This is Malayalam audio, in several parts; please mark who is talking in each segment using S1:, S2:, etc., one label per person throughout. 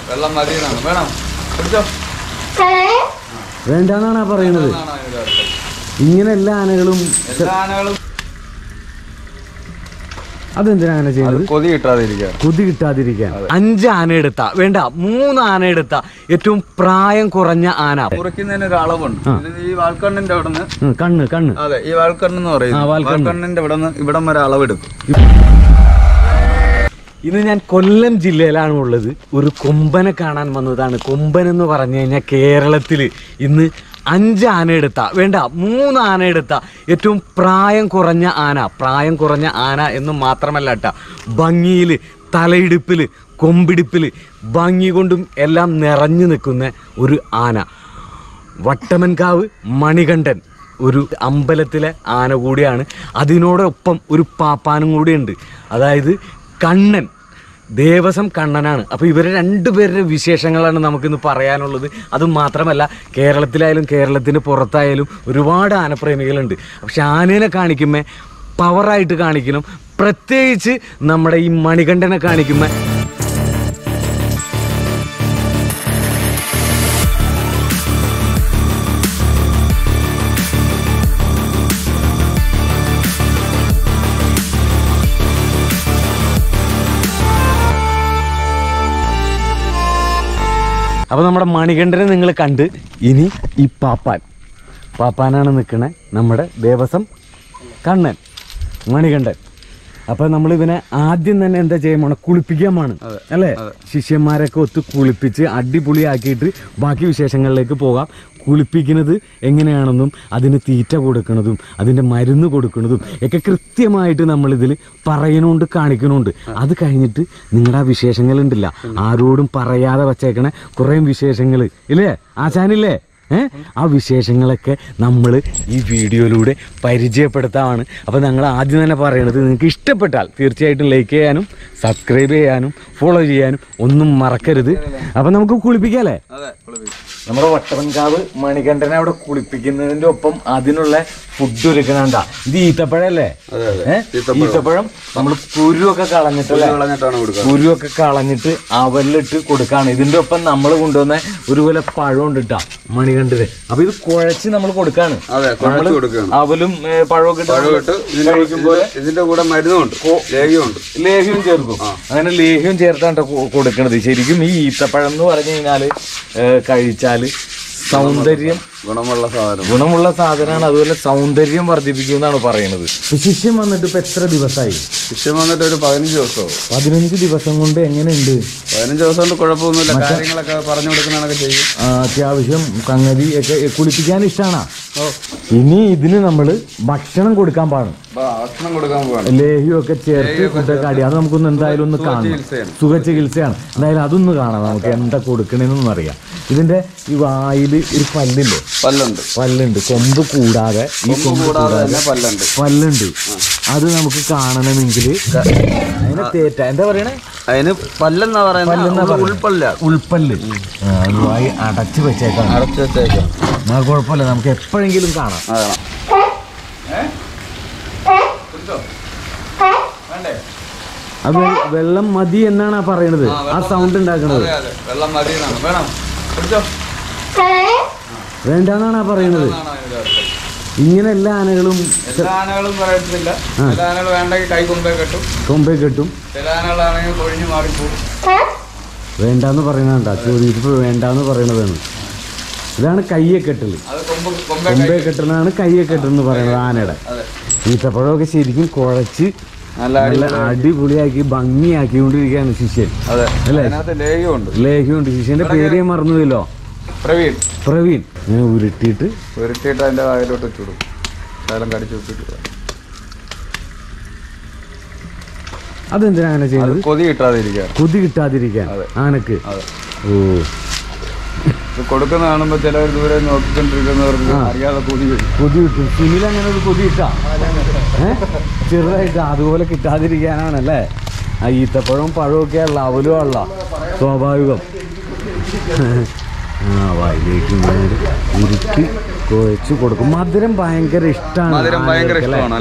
S1: വെള്ളം മതി എന്നാണ് വേണം കുടിച്ചോ
S2: വേണ്ടാന്നാണ് ആ പറയുന്നത്
S1: എന്നാണ് അതിന്റെ അർത്ഥം.
S2: ഇങ്ങനെ എല്ലാ ആനകളും
S1: എല്ലാ ആനകളും
S2: അതെന്തിനാ അങ്ങനെ
S1: അത്
S2: ചെയ്യുന്നത്
S1: കൊതി കിട്ടാതിരിക്കാൻ
S2: കൊതി കിട്ടാതിരിക്കാൻ അഞ്ച് ആന എടുത്ത വേണ്ട മൂന്ന് ആന എടുത്ത ഏറ്റവും പ്രായം കുറഞ്ഞ ആന
S1: മുറിക്കുന്നതിന് ഒരു അളവുണ്ട് ഇത് ഈ വാൽക്കണ്ണിന്റെ അവിടെ നിന്ന്
S2: ഉം, കണ്ണ് കണ്ണ്
S1: അതെ ഈ വാൽക്കണ്ണെന്ന്
S2: ആ,
S1: പറയുന്നത്
S2: വാൽക്കണ്ണ്.
S1: വാൽക്കണ്ണിന്റെ ഇവിടെ നിന്ന് ഇവിടം വരെ അളവെടുക്കും
S2: ഇന്ന് ഞാൻ കൊല്ലം ജില്ലയിലാണ് ഉള്ളത് ഒരു കൊമ്പനെ കാണാൻ വന്നതാണ് കൊമ്പൻ എന്ന് പറഞ്ഞു കഴിഞ്ഞാൽ കേരളത്തിൽ ഇന്ന് അഞ്ച് ആന എടുത്ത വേണ്ട മൂന്ന് ആന എടുത്ത ഏറ്റവും പ്രായം കുറഞ്ഞ ആന പ്രായം കുറഞ്ഞ ആന എന്ന് മാത്രമല്ല കേട്ട ഭംഗിയിൽ തലയിടുപ്പിൽ കൊമ്പിടിപ്പിൽ ഭംഗി കൊണ്ടും എല്ലാം നിറഞ്ഞു നിൽക്കുന്ന ഒരു ആന വട്ടമൻകാവ് മണികണ്ഠൻ ഒരു അമ്പലത്തിലെ ആന കൂടിയാണ് അതിനോടൊപ്പം ഒരു പാപ്പാനും കൂടിയുണ്ട് അതായത് കണ്ണൻ ദേവസം കണ്ണനാണ് അപ്പോൾ ഇവരെ രണ്ടുപേരുടെ വിശേഷങ്ങളാണ് നമുക്കിന്ന് പറയാനുള്ളത് അത് മാത്രമല്ല കേരളത്തിലായാലും കേരളത്തിന് പുറത്തായാലും ഒരുപാട് ആനപ്രേമികളുണ്ട് പക്ഷെ ആനേനെ കാണിക്കുമ്പോൾ പവറായിട്ട് കാണിക്കണം പ്രത്യേകിച്ച് നമ്മുടെ ഈ മണികണ്ഠനെ കാണിക്കുമ്പോൾ അപ്പോൾ നമ്മുടെ മണികണ്ഠനെ നിങ്ങൾ കണ്ട് ഇനി ഈ പാപ്പാൻ പാപ്പാനാണ് നിൽക്കണേ നമ്മുടെ ദേവസം കണ്ണൻ മണികണ്ഠൻ അപ്പോൾ നമ്മൾ ഇവനെ ആദ്യം തന്നെ എന്താ ചെയ്യുമ്പോൾ കുളിപ്പിക്കാമാണ് അല്ലേ ശിഷ്യന്മാരൊക്കെ ഒത്ത് കുളിപ്പിച്ച് അടിപൊളിയാക്കിയിട്ട് ബാക്കി വിശേഷങ്ങളിലേക്ക് പോകാം കുളിപ്പിക്കുന്നത് എങ്ങനെയാണെന്നും അതിന് തീറ്റ കൊടുക്കുന്നതും അതിൻ്റെ മരുന്ന് കൊടുക്കുന്നതും ഒക്കെ കൃത്യമായിട്ട് നമ്മളിതിൽ പറയണോണ്ട് കാണിക്കണോണ്ട് അത് കഴിഞ്ഞിട്ട് നിങ്ങളുടെ ആ വിശേഷങ്ങളുണ്ടല്ല ആരോടും പറയാതെ വച്ചേക്കണ കുറേ വിശേഷങ്ങൾ ഇല്ലേ ആശാനില്ലേ ഏ ആ വിശേഷങ്ങളൊക്കെ നമ്മൾ ഈ വീഡിയോയിലൂടെ പരിചയപ്പെടുത്താമാണ് അപ്പോൾ ഞങ്ങൾ ആദ്യം തന്നെ പറയണത് നിങ്ങൾക്ക് ഇഷ്ടപ്പെട്ടാൽ തീർച്ചയായിട്ടും ലൈക്ക് ചെയ്യാനും സബ്സ്ക്രൈബ് ചെയ്യാനും ഫോളോ ചെയ്യാനും ഒന്നും മറക്കരുത് അപ്പോൾ നമുക്ക് കുളിപ്പിക്കാല്ലേ
S1: അതെ കുളിപ്പിക്കും
S2: നമ്മുടെ വട്ടവൻകാവ് മണികണ്ഠനെ അവിടെ കുളിപ്പിക്കുന്നതിന്റെ ഒപ്പം അതിനുള്ള ഫുഡ് ഒരുക്കണണ്ട ഇത് ഈത്തപ്പഴല്ലേ
S1: അതെ അതെ
S2: ഏ? ഈത്തപ്പഴം നമ്മൾ കുരുവൊക്കെ കളഞ്ഞിട്ടല്ലേ
S1: കളഞ്ഞിട്ടാണ് കൊടുക്കുക
S2: കുരുവൊക്കെ കളഞ്ഞിട്ട് അവലിട്ട് കൊടുക്കാണ് ഇതിന്റെ ഒപ്പം നമ്മൾ കൊണ്ടുവന്ന ഒരു പോലെ പഴം ഉണ്ട് കേട്ടാ മണികണ്ഠന് അപ്പൊ ഇത് കുഴച്ച് നമ്മൾ കൊടുക്കാണ്
S1: അതെ കുഴച്ച് കൊടുക്കുകയാണ്
S2: അവലും ഏ, പഴമൊക്കെ ഇട്ട്
S1: പഴം ഇട്ട് ഇതിന്റെ ഇതിന്റെ- ഇതിന്റെ കൂടെ മരുന്നുണ്ട് ലേഹ്യമുണ്ട്
S2: ലേഹ്യം ചേർക്കും അങ്ങനെ ലേഹ്യം ചേർത്താണ് ട്ടോ കൊ- കൊടുക്കണത് ശരിക്കും ഈ ഈത്തപ്പഴം എന്ന് പറഞ്ഞു കഴിഞ്ഞാല് ഏ, കഴിച്ചാല് സൗന്ദര്യം
S1: ഗുണമുള്ള സാധനം
S2: ഗുണമുള്ള സാധനമാണ് അതുപോലെ സൗന്ദര്യം വർദ്ധിപ്പിക്കും എന്നാണ് പറയുന്നത് ശിഷ്യം വന്നിട്ട് ഇപ്പൊ എത്ര ദിവസമായി
S1: ശിഷ്യം വന്നിട്ട് ഒരു പതിനഞ്ച് ദിവസവും
S2: പതിനഞ്ച് ദിവസം കൊണ്ട് എങ്ങനെയുണ്ട്
S1: പതിനഞ്ച് ദിവസം കൊണ്ട് കുഴപ്പമൊന്നുമില്ല കാര്യങ്ങളൊക്കെ പറഞ്ഞു കൊടുക്കണതൊക്കെ ചെയ്യും
S2: ആ, അത്യാവശ്യം സംഗതി ഒക്കെ കുളിപ്പിക്കാൻ ഇഷ്ടമാണ് ഇനി ഇതിന് നമ്മൾ ഭക്ഷണം കൊടുക്കാൻ പാടും
S1: അപ്പൊ ഭക്ഷണം കൊടുക്കാൻ പോവാണ്
S2: ലേഹ്യമൊക്കെ ചേർത്ത് ഫുഡൊക്കെ അടി അത് നമുക്കൊന്ന് എന്തായാലും ഒന്ന് കാണണം
S1: ചികിത്സയാണ്.
S2: സുഖ ചികിത്സയാണ് എന്തായാലും അതൊന്ന് കാണാം നമുക്ക് എന്താ കൊടുക്കണേന്നൊന്നും അറിയാം ഇതിന്റെ ഈ വായില് ഒരു പല്ലില്ലേ
S1: പല്ലുണ്ട്
S2: പല്ലുണ്ട് കൊമ്പ് കൂടാതെ ഈ കൊമ്പ്
S1: കൂടാതെ തന്നെ പല്ലുണ്ട്
S2: പല്ലുണ്ട് അത് നമുക്ക് കാണണമെങ്കിൽ അതിനെ തേറ്റ എന്താ പറയണേ
S1: അതിന് പല്ലെന്നാ പറയുന്നത് ഉൾപ്പല്ല
S2: ഉൾപ്പല്ല് ആ, അത് വായി അടച്ചു വെച്ചേക്കാം
S1: അടച്ചു വെച്ചേക്കാം
S2: ആ കുഴപ്പമില്ല നമുക്ക് എപ്പോഴെങ്കിലും കാണാം
S1: അതാണ്
S2: അത് വെള്ളം മതി എന്നാണ് ആ പറയണത് ആ സൗണ്ട് ഉണ്ടാക്കുന്നത്
S1: അതെ അതെ വെള്ളം മതി എന്നാണ് വേണം കുടിച്ചോ
S2: വേണ്ടാന്നാണ് ആ പറയണത്
S1: എന്നാണ് അതിന്റെ അർത്ഥം.
S2: ഇങ്ങനെ എല്ലാ ആനകളും
S1: എല്ലാ ആനകളും പറയത്തില്ല ചില ആനകൾ വേണ്ടെങ്കിൽ കൈ കൊമ്പേ കെട്ടും
S2: കൊമ്പേ കെട്ടും
S1: ചില ആനകളാണെങ്കിൽ കൊഴിഞ്ഞു മാറിപ്പോകും
S2: വേണ്ടാന്ന് പറയണണ്ട ചോദിച്ചപ്പോൾ വേണ്ടാന്ന് പറയണതാണ് ഇതാണ് കയ്യെ കെട്ടല്
S1: അത് കൊമ്പ് കൊമ്പേ
S2: കൊമ്പേ കെട്ടലാണ് കയ്യെ കെട്ടെന്ന് പറയുന്നത് ആനയുടെ
S1: അതെ
S2: ഈത്തപ്പഴമൊക്കെ ശരിക്കും കുഴച്ച്
S1: നല്ല അടി
S2: നല്ല അടിപൊളിയാക്കി ഭംഗിയാക്കിക്കൊണ്ടിരിക്കുകയാണ് ശിഷ്യൻ
S1: അതെ
S2: അല്ലേ?
S1: അതിനകത്ത് ലേഹ്യമുണ്ട്
S2: ലേഹ്യമുണ്ട് ശിഷ്യന്റെ പേര് ഞാൻ മറന്നുപോയല്ലോ
S1: പ്രവീൺ
S2: പ്രവീൺ ഇങ്ങനെ ഉരുട്ടിയിട്ട്
S1: ഉരുട്ടിയിട്ട് അതിന്റെ വായിലോട്ട് വെച്ച് കൊടുക്കും ശകലം കടിച്ചു വെച്ചിട്ട്
S2: അതെന്തിനാ അങ്ങനെ
S1: അത്
S2: ചെയ്യുന്നത്
S1: കൊതി കിട്ടാതിരിക്കാൻ
S2: കൊതി കിട്ടാതിരിക്കാൻ ആനക്ക്
S1: അതെ
S2: ഓ
S1: ഇത് കൊടുക്കുന്ന കാണുമ്പോൾ ചിലവർ ദൂരെ നോക്കിക്കൊണ്ടിരിക്കുന്നവർക്ക് അറിയാതെ കൊതി വരും
S2: കൊതി കിട്ടും സുനിൽ അങ്ങനെ ഒരു കൊതി കിട്ടാ ഏ ചെറുതായിട്ട് അതുപോലെ കിട്ടാതിരിക്കാനാണല്ലേ ആ ഈത്തപ്പഴവും പഴമൊക്കെ ഉള്ള അവലും ഉള്ള സ്വാഭാവികം ആ വായിലേക്ക് ഇങ്ങനെ ഉരുട്ടി കുഴച്ച് കൊടുക്കും മധുരം ഭയങ്കര ഇഷ്ടമാണ്
S1: മധുരം ഭയങ്കര ഇഷ്ടമാണ് അല്ല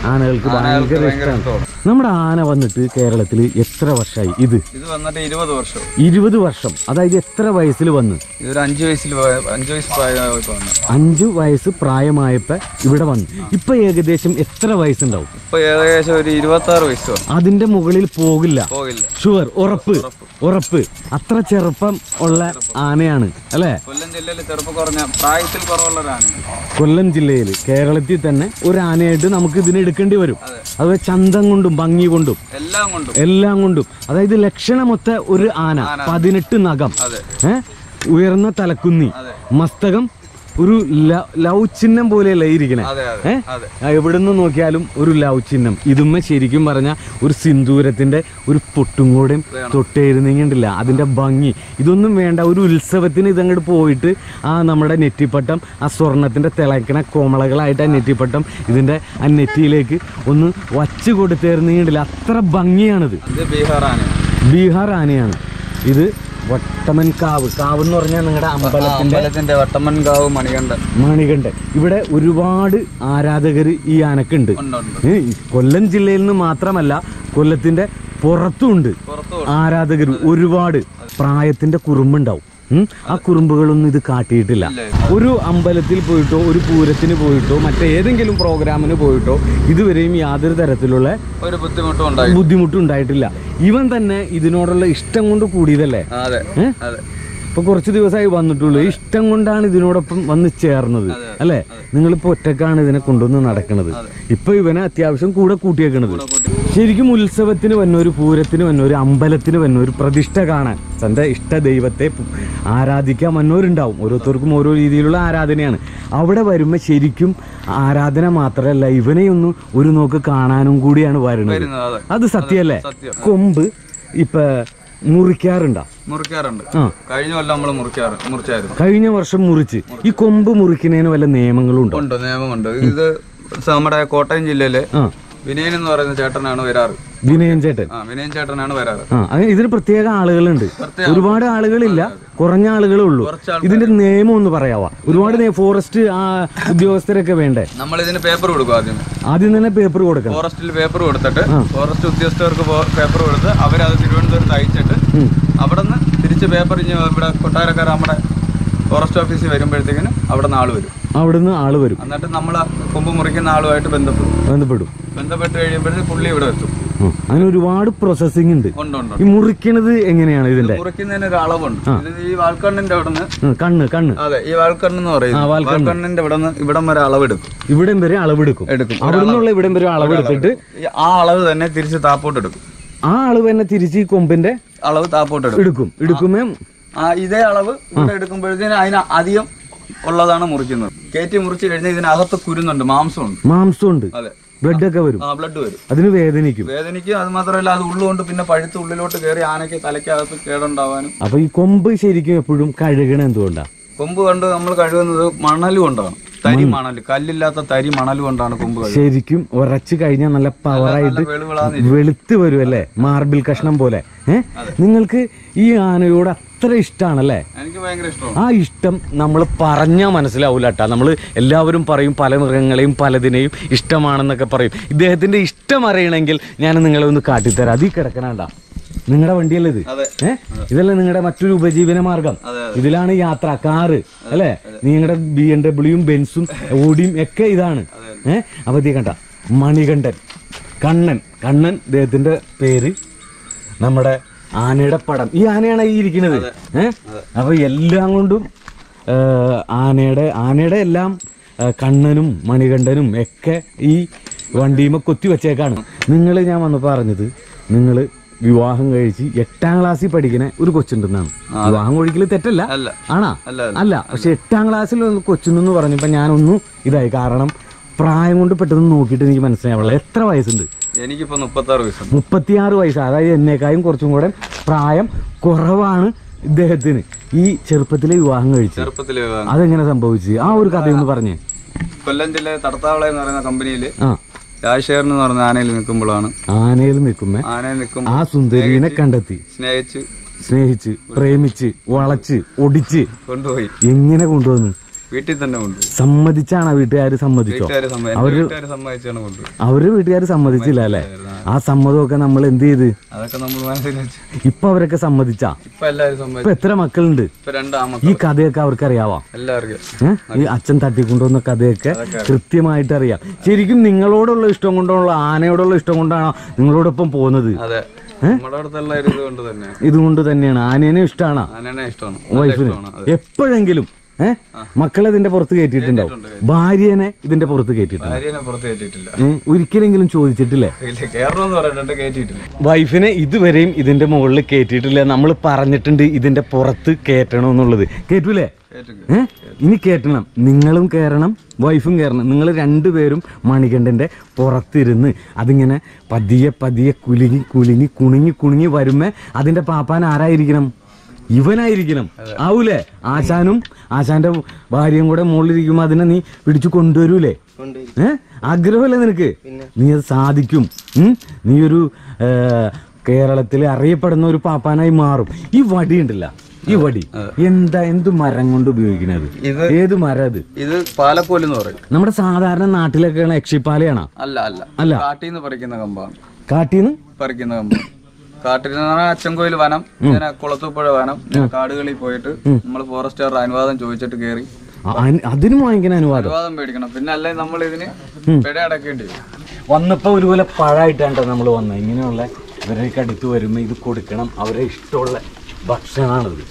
S2: ആനകൾക്ക്
S1: ആനകൾക്ക്
S2: ഭയങ്കര
S1: ഭയങ്കര
S2: ഇഷ്ടമാണ്
S1: ഇഷ്ടമാണ്
S2: നമ്മുടെ ആന വന്നിട്ട് കേരളത്തിൽ എത്ര വർഷമായി ഇത്
S1: ഇത് വന്നിട്ട് ഇരുപത് വർഷം
S2: ഇരുപത് വർഷം അതായത് എത്ര വയസ്സിൽ വന്ന്
S1: ഇതൊരു അഞ്ച് വയസ്സിൽ പോയ- അഞ്ച് വയസ്സ് പ്രായമായപ്പോ വന്നു
S2: അഞ്ചു വയസ്സ് പ്രായമായപ്പോ ഇവിടെ വന്നു ഇപ്പൊ ഏകദേശം എത്ര വയസ്സുണ്ടാവും
S1: ഇപ്പൊ ഏകദേശം ഒരു ഇരുപത്തി ആറ് വയസ്സ് വന്നു
S2: അതിന്റെ മുകളിൽ പോകില്ല
S1: പോകില്ല
S2: ഷുവർ ഉറപ്പ് ഉറപ്പ് അത്ര ചെറുപ്പം ഉള്ള ആനയാണ് അല്ലേ
S1: കൊല്ലം ജില്ലയിൽ ചെറുപ്പം കുറഞ്ഞ പ്രായത്തിൽ കുറവുള്ളവരാണ്
S2: കൊല്ലം ജില്ലയിൽ കേരളത്തിൽ തന്നെ ഒരു ആനയായിട്ട് നമുക്ക് ഇതിനെ എടുക്കേണ്ടി വരും അതുപോലെ ചന്തം കൊണ്ടും ഭംഗി കൊണ്ടും
S1: എല്ലാം കൊണ്ടും
S2: എല്ലാം കൊണ്ടും അതായത് ലക്ഷണമൊത്ത ഒരു ആന പതിനെട്ട് നഖം
S1: അതെ
S2: ഏ ഉയർന്ന തലക്കുന്നി
S1: അതെ.
S2: മസ്തകം ഒരു ല- ലവ് ചിഹ്നം പോലെയല്ലേ ഇരിക്കണേ
S1: അതെ അതെ
S2: ഏ
S1: അതെ
S2: ആ, എവിടുന്ന് നോക്കിയാലും ഒരു ലവ് ചിഹ്നം ഇതുമ്മ ശരിക്കും പറഞ്ഞ ഒരു സിന്ദൂരത്തിന്റെ ഒരു പൊട്ടും കൂടെ തൊട്ടേരുന്നെങ്കിണ്ടില്ല അതിന്റെ ഭംഗി ഇതൊന്നും വേണ്ട ഒരു ഉത്സവത്തിന് ഇതങ്ങോട്ട് പോയിട്ട് ആ നമ്മുടെ നെറ്റിപ്പട്ടം ആ സ്വർണത്തിന്റെ തിളക്കണ കോമളകളായിട്ട് ആ നെറ്റിപ്പട്ടം ഇതിന്റെ ആ നെറ്റിയിലേക്ക് ഒന്ന് വച്ച് കൊടുത്തേരുന്നെങ്കിണ്ടില്ല അത്ര ഭംഗിയാണിത്
S1: ഇത് ബീഹാർ ആനയാണ്
S2: ബീഹാർ ആനയാണ് ഇത് വട്ടമൻ കാവ് കാവ് എന്ന് പറഞ്ഞാൽ നിങ്ങളുടെ അമ്പലത്തിന്റെ
S1: അമ്പലത്തിന്റെ വട്ടമ്മൻകാവ് മണികണ്ഠൻ
S2: മണികണ്ഠൻ ഇവിടെ ഒരുപാട് ആരാധകർ ഈ ആനക്കുണ്ട്
S1: ഉണ്ട് ഉണ്ട്
S2: ഏ, ഈ കൊല്ലം ജില്ലയിൽ നിന്ന് മാത്രമല്ല കൊല്ലത്തിന്റെ പുറത്തുണ്ട്
S1: പുറത്തു
S2: ആരാധകർ ഒരുപാട് പ്രായത്തിന്റെ കുറുമ്പുണ്ടാവും ഉം. ആ കുറുമ്പുകളൊന്നും ഇത് കാട്ടിയിട്ടില്ല
S1: ഇല്ല.
S2: ഒരു അമ്പലത്തിൽ പോയിട്ടോ ഒരു പൂരത്തിന് പോയിട്ടോ മറ്റേതെങ്കിലും പ്രോഗ്രാമിന് പോയിട്ടോ ഇതുവരെയും യാതൊരു തരത്തിലുള്ള
S1: ഒരു ബുദ്ധിമുട്ടും ഉണ്ടായി
S2: ബുദ്ധിമുട്ടും ഉണ്ടായിട്ടില്ല ഇവൻ തന്നെ ഇതിനോടുള്ള ഇഷ്ടം കൊണ്ട് കൂടിയതല്ലേ
S1: ആ, അതെ
S2: ഏ?
S1: അതെ
S2: ഇപ്പൊ കുറച്ച് ദിവസമായി വന്നിട്ടുള്ളൂ ഇഷ്ടം കൊണ്ടാണ് ഇതിനോടൊപ്പം വന്ന് ചേർന്നത് അല്ലെ നിങ്ങളിപ്പോ ഒറ്റക്കാണ് ഇതിനെ കൊണ്ടുവന്ന് നടക്കുന്നത് ഇപ്പൊ ഇവനെ അത്യാവശ്യം കൂടെ കൂട്ടിയേക്കണത് ശരിക്കും ഉത്സവത്തിന് വന്നൊരു പൂരത്തിന് വന്നൊരു അമ്പലത്തിന് വന്നൊരു പ്രതിഷ്ഠ കാണാൻ തന്റെ ഇഷ്ട ദൈവത്തെ പു- ആരാധിക്കാൻ വന്നവരുണ്ടാവും ഓരോരുത്തർക്കും ഓരോ രീതിയിലുള്ള ആരാധനയാണ് അവിടെ വരുമ്പോ ശരിക്കും ആരാധന മാത്രമല്ല ഇവനെ ഒന്ന് ഒരു നോക്ക് കാണാനും കൂടിയാണ് വരുന്നത്
S1: വരുന്നത് അതെ
S2: അത് സത്യമല്ലേ
S1: സത്യം
S2: കൊമ്പ് ഇപ്പൊ മുറിക്കാറുണ്ടോ
S1: മുറിക്കാറുണ്ട്
S2: ആ
S1: കഴിഞ്ഞ കൊല്ലം നമ്മൾ മുറിക്കാറ് മുറിച്ചായിരുന്നു
S2: കഴിഞ്ഞ വർഷം മുറിച്ച് ഈ കൊമ്പ് മുറിക്കുന്നതിന് വല്ല നിയമങ്ങളും ഉണ്ടോ
S1: ഉണ്ട് നിയമമുണ്ട് ഇത് നമ്മുടെ കോട്ടയം ജില്ലയിലെ
S2: ആ
S1: വിനയൻ എന്ന് പറയുന്ന ചേട്ടനാണ് വരാറ്
S2: വിനയൻ ചേട്ടൻ
S1: ആ വിനയൻ ചേട്ടനാണ് വരാറ്
S2: ആ അങ്ങനെ ഇതിന് പ്രത്യേക ആളുകളുണ്ട്
S1: പ്രത്യേക
S2: ഒരുപാട് ആളുകളില്ല കുറഞ്ഞ ആളുകളേ ഉള്ളൂ
S1: കുറച്ച് ആൾക്കാർ
S2: ഇതിന്റെ നിയമം ഒന്ന് പറയാവാ ഒരുപാട് നേ- ഫോറസ്റ്റ് ആ ഉദ്യോഗസ്ഥരൊക്കെ വേണ്ടേ
S1: നമ്മൾ ഇതിന് പേപ്പർ കൊടുക്കും ആദ്യം
S2: ആദ്യം തന്നെ പേപ്പർ കൊടുക്കണം
S1: ഫോറസ്റ്റിൽ പേപ്പർ കൊടുത്തിട്ട് ഫോറസ്റ്റ് ഉദ്യോഗസ്ഥർക്ക് പേപ്പർ കൊടുത്ത് അവരത് തിരുവനന്തപുരത്ത് അയച്ചിട്ട്
S2: ഉം.
S1: അവിടെ നിന്ന് തിരിച്ച് പേപ്പർ ഇനി ഇവിടെ കൊട്ടാരക്കാർ നമ്മുടെ ഫോറസ്റ്റ് ഓഫീസിൽ വരുമ്പോഴത്തേക്കിനും അവിടെ നിന്ന് ആള് വരും
S2: അവിടുന്ന് ആള് വരും
S1: എന്നിട്ട് നമ്മൾ കൊമ്പ് മുറിക്കുന്ന ആളുമായിട്ട് ബന്ധപ്പെടും
S2: ബന്ധപ്പെടും
S1: ബന്ധപ്പെട്ട് കഴിയുമ്പോഴത്തേക്ക് പുള്ളി ഇവിടെ എത്തും
S2: ആ, അങ്ങനെ ഒരുപാട് പ്രോസസ്സിംഗ് ഉണ്ട്
S1: ഉണ്ട് ഉണ്ട്
S2: ഈ മുറിക്കണത് എങ്ങനെയാണ് ഇതിന്റെ
S1: മുറിക്കുന്നതിന് ഒരു അളവുണ്ട് ഇത് ഈ വാൽക്കണ്ണിന്റെ അവിടെ നിന്ന്
S2: ഉം, കണ്ണ് കണ്ണ്
S1: അതെ ഈ വാൽക്കണ്ണ് എന്ന് പറയുന്നത് വാൽക്കണ്ണിന്റെ ഇവിടെ നിന്ന് ഇവിടം വരെ അളവെടുക്കും
S2: ഇവിടം വരെ അളവെടുക്കും
S1: എടുക്കും
S2: അവിടുന്നുള്ള ഇവിടം വരെ അളവെടുത്തിട്ട്
S1: ഈ ആ അളവ് തന്നെ തിരിച്ച് താപ്പോട്ട് എടുക്കും
S2: ആ അളവ് തന്നെ തിരിച്ച് ഈ കൊമ്പിന്റെ
S1: അളവ് താപ്പോട്ട് എടുക്കും
S2: എടുക്കും എടുക്കുമ്പോ
S1: ആ ഇതേ അളവ് ഇവിടെ എടുക്കുമ്പോഴത്തേന് അതിന് അധികം ഉള്ളതാണ് മുറിക്കുന്നത് കയറ്റി മുറിച്ച് കഴിഞ്ഞാൽ ഇതിനകത്ത് കുരുന്നുണ്ട് മാംസമുണ്ട്
S2: മാംസമുണ്ട്
S1: അതെ
S2: ബ്ലഡ് ഒക്കെ വരും
S1: ആ ബ്ലഡ് വരും
S2: അതിന് വേദനിക്കും
S1: വേദനയ്ക്ക് അത് മാത്രമല്ല അത് ഉള്ളുകൊണ്ട് പിന്നെ പഴുത്ത് ഉള്ളിലോട്ട് കയറി ആനയ്ക്ക് തലയ്ക്കകത്ത് കേടുണ്ടാവാനും
S2: അപ്പൊ ഈ കൊമ്പ് ശരിക്കും എപ്പോഴും കഴുകണ എന്തുകൊണ്ടാ
S1: കൊമ്പ് കൊണ്ട് നമ്മൾ കഴുകുന്നത് മണൽ കൊണ്ടാണ് തരി മണൽ കല്ലില്ലാത്ത തരി മണൽ കൊണ്ടാണ് കൊമ്പ് കഴുകുന്നത്
S2: ശരിക്കും ഉറച്ചു കഴിഞ്ഞാൽ നല്ല പവറായിട്ട്
S1: നല്ല വെളുവിളാന്ന്
S2: വെളുത്ത് വരും അല്ലേ മാർബിൾ കഷ്ണം പോലെ ഏ നിങ്ങൾക്ക് ഈ ആനയോട് അത്ര ഇഷ്ടമാണല്ലേ
S1: എനിക്ക് ഭയങ്കര ഇഷ്ടമാണ്
S2: ആ ഇഷ്ടം നമ്മൾ പറഞ്ഞാൽ മനസ്സിലാവൂല കേട്ടാ നമ്മൾ എല്ലാവരും പറയും പല മൃഗങ്ങളെയും പലതിനെയും ഇഷ്ടമാണെന്നൊക്കെ പറയും ഇദ്ദേഹത്തിന്റെ ഇഷ്ടം അറിയണമെങ്കിൽ ഞാൻ നിങ്ങളെ ഒന്ന് കാട്ടിത്തരാം അതീ കിടക്കണണ്ട നിങ്ങളുടെ വണ്ടിയല്ലേ ഇത്
S1: അതെ
S2: ഏ ഇതല്ലേ നിങ്ങളുടെ മറ്റൊരു ഉപജീവന മാർഗം
S1: അതെ
S2: ഇതിലാണ് യാത്ര കാറ് അല്ലേ നിങ്ങളുടെ ബി എം ഡബ്ല്യൂയും ബെൻസും ഓടിയും ഒക്കെ ഇതാണ് ഏ അപ്പൊ ഇതീ കണ്ട മണികണ്ഠൻ കണ്ണൻ കണ്ണൻ ഇദ്ദേഹത്തിന്റെ പേര് നമ്മുടെ ആനയുടെ പടം ഈ ആനയാണ് ഈ ഇരിക്കുന്നത് ഏ അപ്പൊ എല്ലാം കൊണ്ടും ഏ, ആനയുടെ ആനയുടെ എല്ലാം ഏ, കണ്ണനും മണികണ്ഠനും ഒക്കെ ഈ വണ്ടിയുമ കൊത്തി വെച്ചേക്കാണ് നിങ്ങൾ ഞാൻ വന്ന് പറഞ്ഞത് നിങ്ങൾ വിവാഹം കഴിച്ച് എട്ടാം ക്ലാസ്സിൽ പഠിക്കുന്ന ഒരു കൊച്ചുണ്ടെന്നാണ് വിവാഹം കഴിക്കൽ തെറ്റല്ല
S1: അല്ല
S2: ആണാ
S1: അല്ല അല്ല
S2: അല്ല പക്ഷെ എട്ടാം ക്ലാസ്സിൽ ഒന്ന് കൊച്ചുനെന്ന് പറഞ്ഞപ്പോ ഞാനൊന്നു ഇതായി കാരണം പ്രായം കൊണ്ട് പെട്ടെന്ന് നോക്കിയിട്ട് എനിക്ക് മനസ്സിലാവുള്ള എത്ര വയസ്സുണ്ട്
S1: എനിക്കിപ്പോ മുപ്പത്തി ആറ് വയസ്സുണ്ട്
S2: മുപ്പത്തിയാറ് വയസ്സ് അതായത് എന്നേക്കായും കുറച്ചും കൂടെ പ്രായം കുറവാണ് ഇദ്ദേഹത്തിന് ഈ ചെറുപ്പത്തിലെ വിവാഹം കഴിച്ചു
S1: ചെറുപ്പത്തില്
S2: അതെങ്ങനെ സംഭവിച്ചു ആ ഒരു കഥയൊന്ന് പറഞ്ഞേ
S1: കൊല്ലം ജില്ലയിലെ തടത്താവള എന്ന് പറയുന്ന കമ്പനിയിൽ
S2: ആ
S1: രാജശേഖരൻ എന്ന് പറയുന്ന ആനയിൽ നിൽക്കുമ്പോഴാണ്
S2: ആനയിൽ നിൽക്കുമ്പോ
S1: ആനയിൽ നിൽക്കും
S2: ആ സുന്ദരീനെ കണ്ടെത്തി
S1: സ്നേഹിച്ച്
S2: സ്നേഹിച്ച് പ്രേമിച്ച് വളച്ച് ഒടിച്ച്
S1: കൊണ്ടുപോയി
S2: എങ്ങനെ കൊണ്ടുവന്നു
S1: വീട്ടിൽ തന്നെ കൊണ്ട്
S2: സമ്മതിച്ചാണ് വീട്ടുകാർ സമ്മതിച്ചോ
S1: വീട്ടുകാരെ സമ്മതി വീട്ടുകാരെ സമ്മതിച്ചാണ് കൊണ്ട്
S2: അവര് വീട്ടുകാർ സമ്മതിച്ചില്ല അല്ലേ ആ സമ്മതമൊക്കെ നമ്മൾ എന്ത് ചെയ്ത്
S1: അതൊക്കെ നമ്മൾ മനസ്സിൽ വെച്ച്
S2: ഇപ്പൊ അവരൊക്കെ സമ്മതിച്ചാ
S1: ഇപ്പൊ എല്ലാവരും
S2: ഇപ്പൊ
S1: സമ്മതിച്ചു
S2: എത്ര മക്കളുണ്ട്
S1: ഇപ്പൊ രണ്ടാമക്കൾ
S2: ഈ കഥയൊക്കെ അവർക്ക് അറിയാവാ
S1: എല്ലാവർക്കും
S2: ഏഹ് ഈ അച്ഛൻ തട്ടിക്കൊണ്ടുവന്ന കഥയൊക്കെ കൃത്യമായിട്ട് അറിയാം ശരിക്കും നിങ്ങളോടുള്ള ഇഷ്ടം കൊണ്ടുള്ള ആനയോടുള്ള ഇഷ്ടം കൊണ്ടാണോ നിങ്ങളോടൊപ്പം പോകുന്നത്
S1: അതെ നമ്മുടെ അടുത്തുള്ള ഒരു ഇത് കൊണ്ട് തന്നെ
S2: ഇതുകൊണ്ട് തന്നെയാണ് ആനേനെ ഇഷ്ടമാണ്
S1: ആനനെ ഇഷ്ടമാണ് നല്ല
S2: വൈഫിന്
S1: ഇഷ്ടമാണ് അതെ
S2: എപ്പോഴെങ്കിലും ഏഹ് മക്കളെ ഇതിന്റെ പുറത്ത് കയറ്റിയിട്ടുണ്ടാവും ഭാര്യനെ ഇതിന്റെ പുറത്ത് കയറ്റിയിട്ടുണ്ട്
S1: ഭാര്യനെ പുറത്ത് കയറ്റിയിട്ടില്ല
S2: ഏഹ് ഒരിക്കലെങ്കിലും ചോദിച്ചിട്ടില്ലേ
S1: ഇല്ല കേരളം പറഞ്ഞിട്ടുണ്ട് കയറ്റിയിട്ടില്ല
S2: വൈഫിനെ ഇതുവരെയും ഇതിന്റെ മുകളിൽ കയറ്റിയിട്ടില്ല നമ്മൾ പറഞ്ഞിട്ടുണ്ട് ഇതിന്റെ പുറത്ത് കയറ്റണം എന്നുള്ളത് കേട്ടൂലേ
S1: കേട്ടില്ല
S2: ഏ ഇനി കേട്ടണം നിങ്ങളും കയറണം വൈഫും കയറണം നിങ്ങൾ രണ്ടുപേരും മണികണ്ഠൻ്റെ പുറത്തിരുന്ന് അതിങ്ങനെ പതിയെ പതിയെ കുലുങ്ങി കുലുങ്ങി കുണുങ്ങി കുണുങ്ങി വരുമ്പോ അതിന്റെ പാപ്പാൻ ആരായിരിക്കണം ഇവനായിരിക്കണം ആവൂലേ ആശാനും ആശാന്റെ ഭാര്യയും കൂടെ മുകളിലിരിക്കുമ്പോ അതിനെ നീ പിടിച്ചു കൊണ്ടുവരൂലേ ഏ ആഗ്രഹമല്ലേ നിനക്ക് നീ അത് സാധിക്കും ഉം? നീ ഒരു ഏ, കേരളത്തിൽ അറിയപ്പെടുന്ന ഒരു പാപ്പാനായി മാറും ഈ വടി ഉണ്ടല്ല ഈ വടി എന്താ എന്ത് മരം കൊണ്ട് ഉപയോഗിക്കണത്
S1: ഇത്
S2: ഏത് മരം അത്
S1: ഇത് പാലക്കോല് എന്ന് പറയും
S2: നമ്മുടെ സാധാരണ നാട്ടിലൊക്കെയാണ് യക്ഷിപ്പാലയാണോ
S1: അല്ല അല്ല
S2: അല്ല.
S1: കാട്ടിൽ നിന്ന് പറിക്കുന്ന കമ്പാണ്
S2: കാട്ടീന്ന്
S1: പറിക്കുന്ന കമ്പ് കാട്ടിൽ നിന്ന് പറഞ്ഞാൽ അച്ചൻകോയിൽ വനം ഇങ്ങനെ കുളത്തൂപ്പുഴ വനം ഇങ്ങനെ കാടുകളിൽ പോയിട്ട് നമ്മൾ ഫോറസ്റ്റുകാരുടെ അനുവാദം ചോദിച്ചിട്ട് കയറി
S2: ആ, അൻ- അതിന് വാങ്ങിക്കുന്ന അനുവാദം
S1: അനുവാദം മേടിക്കണം പിന്നെ അല്ലെ നമ്മൾ ഇതിന് പിഴ അടക്കേണ്ടി വരും
S2: വന്നപ്പോ ഒരുപോലെ പഴമായിട്ടാണ് നമ്മൾ വന്നത് ഇങ്ങനെയുള്ള ഇവരൊക്കെ അടുത്ത് വരുമ്പോൾ ഇത് കൊടുക്കണം അവരെ ഇഷ്ടമുള്ള ഭക്ഷണമാണിത്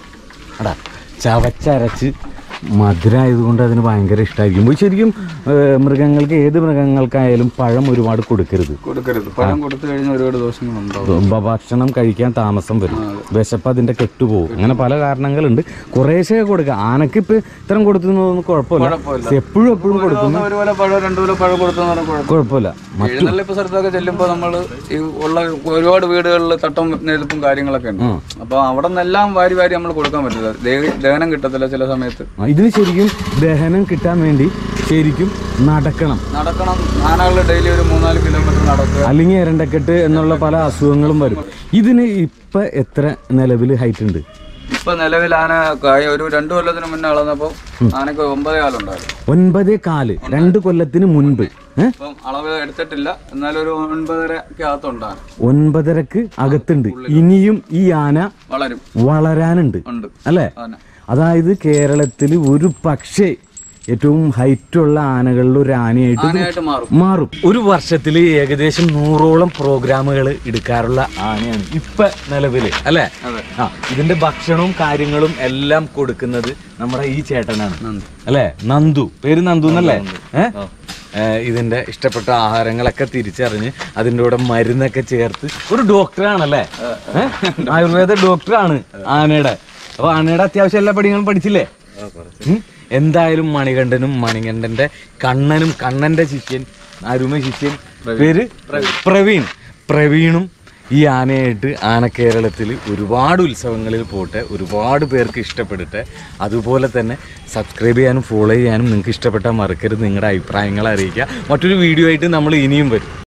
S2: അടാ ചവച്ചരച്ച് മധുരമായതുകൊണ്ട് അതിന് ഭയങ്കര ഇഷ്ടമായിരിക്കും ശരിക്കും ഏഹ്, മൃഗങ്ങൾക്ക് ഏത് മൃഗങ്ങൾക്കായാലും പഴം ഒരുപാട് കൊടുക്കരുത്
S1: കൊടുക്കരുത് പഴം കൊടുത്തു കഴിഞ്ഞാൽ ഒരുപാട് ദോഷങ്ങളുണ്ടാവും
S2: ഭ- ഭക്ഷണം കഴിക്കാൻ താമസം വരും വിശപ്പ് അതിന്റെ കെട്ടുപോകും അങ്ങനെ പല കാരണങ്ങളുണ്ട് കുറേശ്ശെ കൊടുക്കുക ആനക്ക് ഇപ്പൊ ഇത്തരം കൊടുക്കുന്നതൊന്നും കുഴപ്പമില്ല
S1: കുഴപ്പമില്ല.
S2: എപ്പോഴും എപ്പോഴും കൊടുക്കുന്ന
S1: ഒരു പോലെ പഴം രണ്ടു പോലെ പഴം കൊടുത്തെന്ന് പറഞ്ഞാൽ കുഴപ്പം
S2: കുഴപ്പമില്ല
S1: എഴുന്നള്ളിപ്പ് സ്ഥലത്തൊക്കെ ചെല്ലുമ്പോൾ നമ്മൾ ഈ ഉള്ള ഒരുപാട് വീടുകളിൽ തട്ടം നെരുപ്പും കാര്യങ്ങളൊക്കെ ഉണ്ട് അപ്പൊ അവിടെ നിന്നെല്ലാം വാരി വാരി നമ്മൾ കൊടുക്കാൻ പറ്റില്ല ദേ- ദഹനം കിട്ടത്തില്ല ചില സമയത്ത്
S2: ആ, ഇതിന് ശരിക്കും ദഹനം കിട്ടാൻ വേണ്ടി ശരിക്കും നടക്കണം
S1: നടക്കണം ആനകൾ ഡെയിലി ഒരു മൂന്നാല് കിലോമീറ്റർ നടക്കുക
S2: അല്ലെങ്കിൽ എരണ്ടക്കെട്ട് എന്നുള്ള പല അസുഖങ്ങളും വരും ഇതിന് ഇപ്പൊ എത്ര നിലവിൽ ഹൈറ്റ് ഉണ്ട്
S1: ഇപ്പൊ നിലവിൽ ആന കായ- ഒരു രണ്ടു കൊല്ലത്തിന് മുന്നേ അളന്നപ്പോ ആനക്ക് ഒമ്പതേ കാലുണ്ടായിരുന്നു
S2: ഒൻപതേ കാല് രണ്ട് കൊല്ലത്തിന് മുൻപ് ഏഹ്
S1: ഇപ്പം അളവ് എടുത്തിട്ടില്ല എന്നാലും ഒരു ഒൻപതരക്ക് അകത്തുണ്ടാണ്
S2: ഒൻപതരക്ക് അകത്തുണ്ട് ഇനിയും ഈ ആന
S1: വളരും
S2: വളരാനുണ്ട്
S1: ഉണ്ട്
S2: അല്ലേ
S1: ആന
S2: അതായത് കേരളത്തിൽ ഒരു പക്ഷേ ഏറ്റവും ഹൈറ്റ് ഉള്ള ആനകളിൽ ഒരു ആനയായിട്ട് ഇത്
S1: ആനയായിട്ട് മാറും
S2: മാറും ഒരു വർഷത്തിൽ ഏകദേശം നൂറോളം പ്രോഗ്രാമുകൾ എടുക്കാറുള്ള ആനയാണ് ഇപ്പൊ നിലവില് അല്ലേ
S1: അതെ.
S2: ആ ഇതിന്റെ ഭക്ഷണവും കാര്യങ്ങളും എല്ലാം കൊടുക്കുന്നത് നമ്മുടെ ഈ ചേട്ടനാണ്
S1: നന്ദി.
S2: അല്ലേ നന്ദു പേര് നന്ദു എന്നല്ലേ ഏഹ് ഇതിന്റെ ഇഷ്ടപ്പെട്ട ആഹാരങ്ങളൊക്കെ തിരിച്ചറിഞ്ഞ് അതിൻ്റെ കൂടെ മരുന്നൊക്കെ ചേർത്ത് ഒരു ഡോക്ടറാണല്ലേ ഏഹ് ആയുർവേദ ഡോക്ടറാണ് ആനയുടെ അപ്പൊ ആനയുടെ അത്യാവശ്യം എല്ലാ പഠികളും പഠിച്ചില്ലേ ഉം. എന്തായാലും മണികണ്ഠനും മണികണ്ഠന്റെ കണ്ണനും കണ്ണന്റെ ശിഷ്യൻ അരുമ ശിഷ്യൻ പേര് പ്രവീൺ പ്രവീണും ഈ ആനയായിട്ട് ആന കേരളത്തിൽ ഒരുപാട് ഉത്സവങ്ങളിൽ പോട്ടെ ഒരുപാട് പേർക്ക് ഇഷ്ടപ്പെടട്ടെ അതുപോലെ തന്നെ സബ്സ്ക്രൈബ് ചെയ്യാനും ഫോളോ ചെയ്യാനും നിങ്ങൾക്ക് ഇഷ്ടപ്പെട്ടാൽ മറക്കരുത് നിങ്ങളുടെ അഭിപ്രായങ്ങൾ അറിയിക്കുക മറ്റൊരു വീഡിയോ ആയിട്ട് നമ്മൾ ഇനിയും വരും